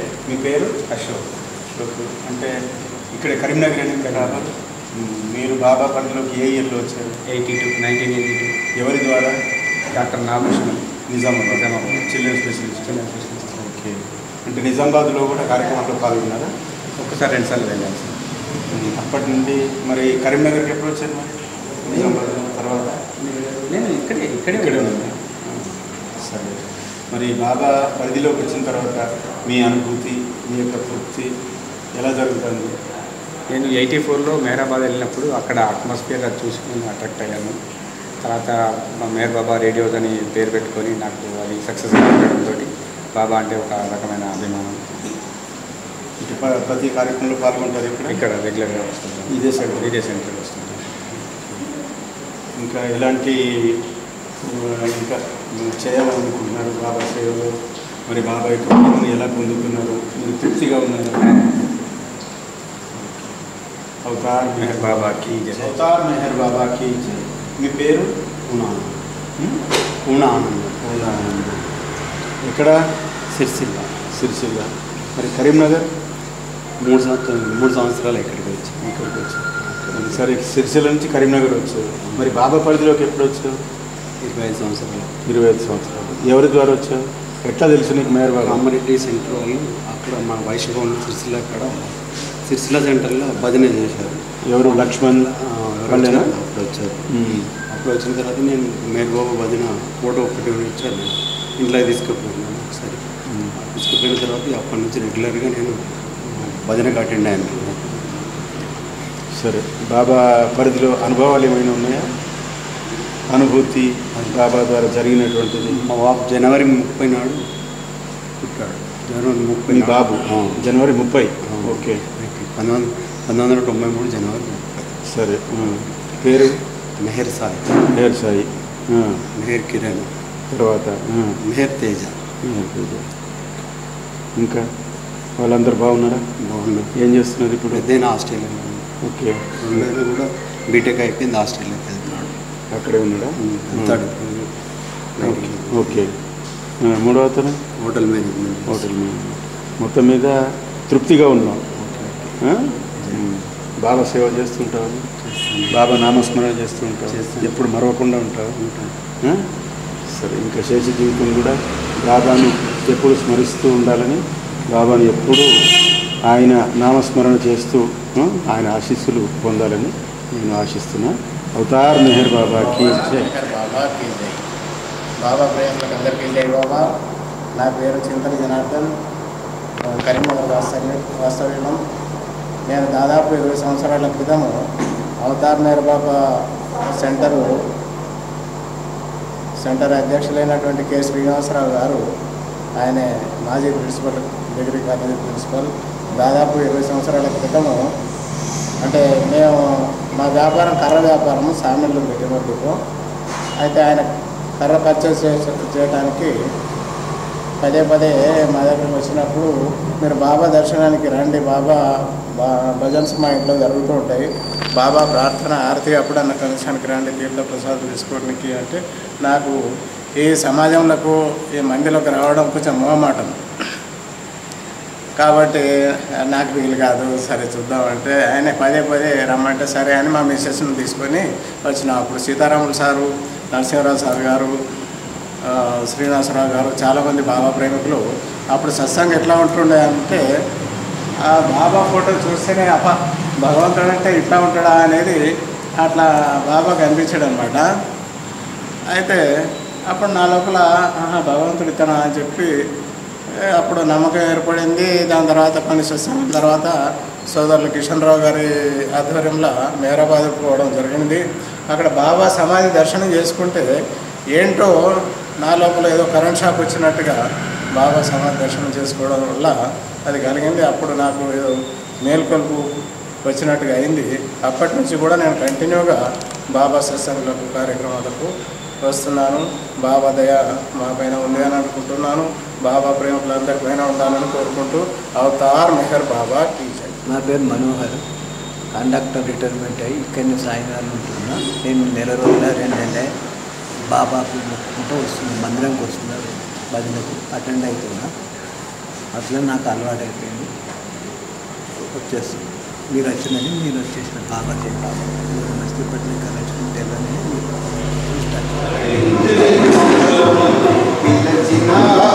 మీ పేరు అశోక్ అశోక్ అంటే ఇక్కడ కరీంనగర్ అని ఇక్కడ రావాలి మీరు బాబా పరిధిలోకి ఏ ఇయర్లో వచ్చారు eighty two nineteen eighty two ఎవరి ద్వారా doctor Nagabhushanam Nizamabad Nizamabad. Children specialist okay అంటే నిజామాబాద్లో కూడా కార్యక్రమంలో పాల్గొన్నారా ఒక్కసారి రెండుసార్లు వెళ్ళాను సార్ అప్పటి నుండి మరి కరీంనగర్కి ఎప్పుడు వచ్చారు మరి నిజామాబాద్ తర్వాత నేను ఇక్కడే ఇక్కడే ఇక్కడే ఉన్నాను ఉన్నాను సరే మరి బాబా పరిధిలోకి వచ్చిన తర్వాత మీ అనుభూతి మీ యొక్క తృప్తి ఎలా జరుగుతుంది నేను ఎయిటీ ఫోర్లో మెహరాబాద్ వెళ్ళినప్పుడు అక్కడ అట్మాస్ఫియర్ అది చూసి నేను అట్రాక్ట్ అయ్యాను తర్వాత మా మేహర్ బాబా రేడియోస్ అని పేరు పెట్టుకొని నాకు అది సక్సెస్ ఉండడంతో బాబా అంటే ఒక రకమైన అభిమానం అంటే ప- ప్రతి కార్యక్రమంలో పాల్గొంటారు ఇక్కడ ఇక్కడ రెగ్యులర్గా వస్తుంటాను ఇదే సెంటర్ ఇదే సెంటర్కి వస్తుంటాను ఇంకా ఎలాంటి ఆ, ఇంకా మీరు చేయాలనుకుంటున్నారు బాబా సేవలో మరి బాబా యొక్క ప్రేమను ఎలా పొందుతున్నారు మీరు తృప్తిగా ఉన్నారు అవతార్ మెహర్ బాబాకి జై. అవతార్ మెహర్ బాబాకి జై. మీ పేరు ఉన్నాను హ్మ్? ఉన్నానండి పూర్ణానంద. ఎక్కడ సిరిసిల్ల సిరిసిల్ల మరి కరీంనగర్ మూడు సంవత్సరాలు మూడు సంవత్సరాలు ఇక్కడికి వచ్చి ఇక్కడికి వచ్చారు సరే సిరిసిల్ల నుంచి కరీంనగర్ వచ్చారు మరి బాబా పరిధిలోకి ఎప్పుడు వచ్చావు ఇరవై ఐదు సంవత్సరాలు ఇరవై ఐదు సంవత్సరాలు ఎవరి ద్వారా వచ్చావు ఎట్లా తెలుసు నీకు మేయర్ బాబా రామారెడ్డి సెంటర్ వాళ్ళు అక్కడ మన వైశభవన్ సిరిసిల్ల అక్కడ సిరిసిల్ల సెంటర్లో భజన చేశారు ఎవరు లక్ష్మణ్ ఆ, ఎవరు వాళ్ళేనా? వచ్చారు? అప్పుడు వచ్చారు అప్పుడు వచ్చిన తర్వాత నేను మేఘబాబు భజన ఫోటో ఒకటి ఇచ్చాను ఇంట్లో తీసుకుపోయినాను ఒకసారి తీసుకుపోయిన తర్వాత అప్పటి నుంచి రెగ్యులర్గా నేను భజనకు అటెండ్ అయ్యాను సరే బాబా పరిధిలో అనుభవాలు ఏమైనా ఉన్నాయా అనుభూతి బాబా ద్వారా జరిగినటువంటిది మా బాబు జనవరి ముప్పై నాడు పుట్టాడు జనవరి ముప్పై మీ నాడు. బాబు ఆ. జనవరి ముప్పై ఆ. ఓకే పంతొమ్మిది పంతొమ్మిది వందల తొంభై మూడు జనవరి ముప్పై సరే ఆ. పేరు మెహర్ సాయి హేర్ సాయి ఆ. మెహర్ కిరణ్ తర్వాత ఆ. మెహర్ తేజ హేర్ పూజ. ఇంకా వాళ్ళందరూ బాగున్నారా బాగున్నారు ఏం చేస్తున్నారు ఇప్పుడు పెద్దయిన ఆస్ట్రేలియాలో ఉన్నాడు. ఓకే రెండేళ్ళు కూడా బీటెక్ అయిపోయింది ఆస్ట్రేలియాకి వెళ్తున్నాడు అక్కడే ఉన్నాడా వెళ్తాడు ఓకే ఓకే ఆ, మూడవ అతను హోటల్ మేనేజ్మెంట్ హోటల్ మీద మొత్తం మీద తృప్తిగా ఉన్నాం ఆ? ఉమ్. బాబా సేవ చేస్తుంటావు బాబా నామస్మరణ చేస్తుంటావు చేస్తాను. ఎప్పుడు మరవకుండా ఉంటావు ఉంటాను. ఆ? సరే ఇంకా శేష జీవితం కూడా బాబాను ఎప్పుడు స్మరిస్తూ ఉండాలని బాబాను ఎప్పుడు ఆయన నామస్మరణ చేస్తూ ఆ, ఆయన ఆశీస్సులు పొందాలని నేను ఆశిస్తున్నా అవతార్ మెహర్ బాబాకి జై. శంకర్ బాబా కీ జై బాబా ప్రేమలకు అందరికీ జై బాబా నా పేరు చింతన జనార్దన్ ఆ, కరీంనగర్ వాస్తవ్యం వాస్తవ్యం నేను దాదాపు ఇరవై సంవత్సరాల క్రితం అవతార్ మేర బాబా సెంటరు సెంటర్ అధ్యక్షులైనటువంటి కె శ్రీనివాసరావు గారు ఆయన మాజీ ప్రిన్సిపల్ డిగ్రీ కాలేజీ ప్రిన్సిపల్ దాదాపు ఇరవై సంవత్సరాల క్రితము అంటే మేము మా వ్యాపారం కర్ర వ్యాపారము సామిళ్ళు పెట్టినందుకు అయితే ఆయన కర్ర పర్చేస్ చేస- చేయడానికి పదే పదే మా దగ్గరికి వచ్చినప్పుడు మీరు బాబా దర్శనానికి రండి బాబా బా భజన్స్ మా ఇంట్లో జరుగుతూ ఉంటాయి బాబా ప్రార్థన ఆరతి అప్పుడన్న కనీసానికి రండి తీర్థ ప్రసాదం తీసుకోవడానికి అంటే నాకు ఈ సమాజంలోకి ఈ మందిలోకి రావడం కొంచెం మొహమాటం కాబట్టి నాకు వీలు కాదు సరే చూద్దామంటే ఆయన పదే పదే రమ్మంటే సరే అని మా మిస్సెస్ని తీసుకొని వచ్చిన అప్పుడు సీతారాములు సారు నరసింహరావు సార్ గారు ఆ, శ్రీనివాసరావు గారు చాలామంది బాబా ప్రేమికులు అప్పుడు సత్సంగం ఎట్లా ఉంటుండే అంటే ఆ బాబా ఫోటో చూస్తేనే అప్ప భగవంతుడు అంటే ఇట్లా ఉంటాడా అనేది అట్లా బాబా కనిపించాడు అనమాట అయితే అప్పుడు నా లోపల ఆహా, భగవంతుడు ఇతనా అని చెప్పి ఏ, అప్పుడు నమ్మకం ఏర్పడింది దాని తర్వాత కొన్ని సత్సంగం తర్వాత సోదరులు కిషన్ రావు గారి ఆధ్వర్యంలో మేరాబాద్ పోవడం జరిగింది అక్కడ బాబా సమాధి దర్శనం చేసుకుంటే ఏంటో నా లోపల ఏదో కరెంట్ షాక్ వచ్చినట్టుగా బాబా సమాధి దర్శనం చేసుకోవడం వల్ల అది కలిగింది అప్పుడు నాకు ఏదో మేల్కొల్పు వచ్చినట్టుగా అయింది అప్పటి నుంచి కూడా నేను కంటిన్యూగా బాబా సత్సంగులకు కార్యక్రమాలకు వస్తున్నాను బాబా దయ మా పైన ఉంది అని అనుకుంటున్నాను బాబా ప్రేమకులందరి పైన ఉండాలని కోరుకుంటూ అవతార్ మెహర్ బాబా టీచర్ నా పేరు మనోహర్ కండక్టర్ రిటైర్మెంట్ అయ్యి ఇక్కడనే సాయంకాలం ఉంటున్నా నేను నెల రోజుల రెండు నెలలే బాబాకు మొక్కుకుంటూ వస్తున్నా మందిరంకి వస్తున్నా భజనకు అటెండ్ అవుతున్నా అట్లా నాకు అలవాటు అయిపోయింది వచ్చేస్తుంది మీరు వచ్చినది మీరు వచ్చేసిన బాగా చేయాలి మీరు మస్తీపట్ల కలెక్షన్ తెల్లని మీరు చూస్తారు పిలచిన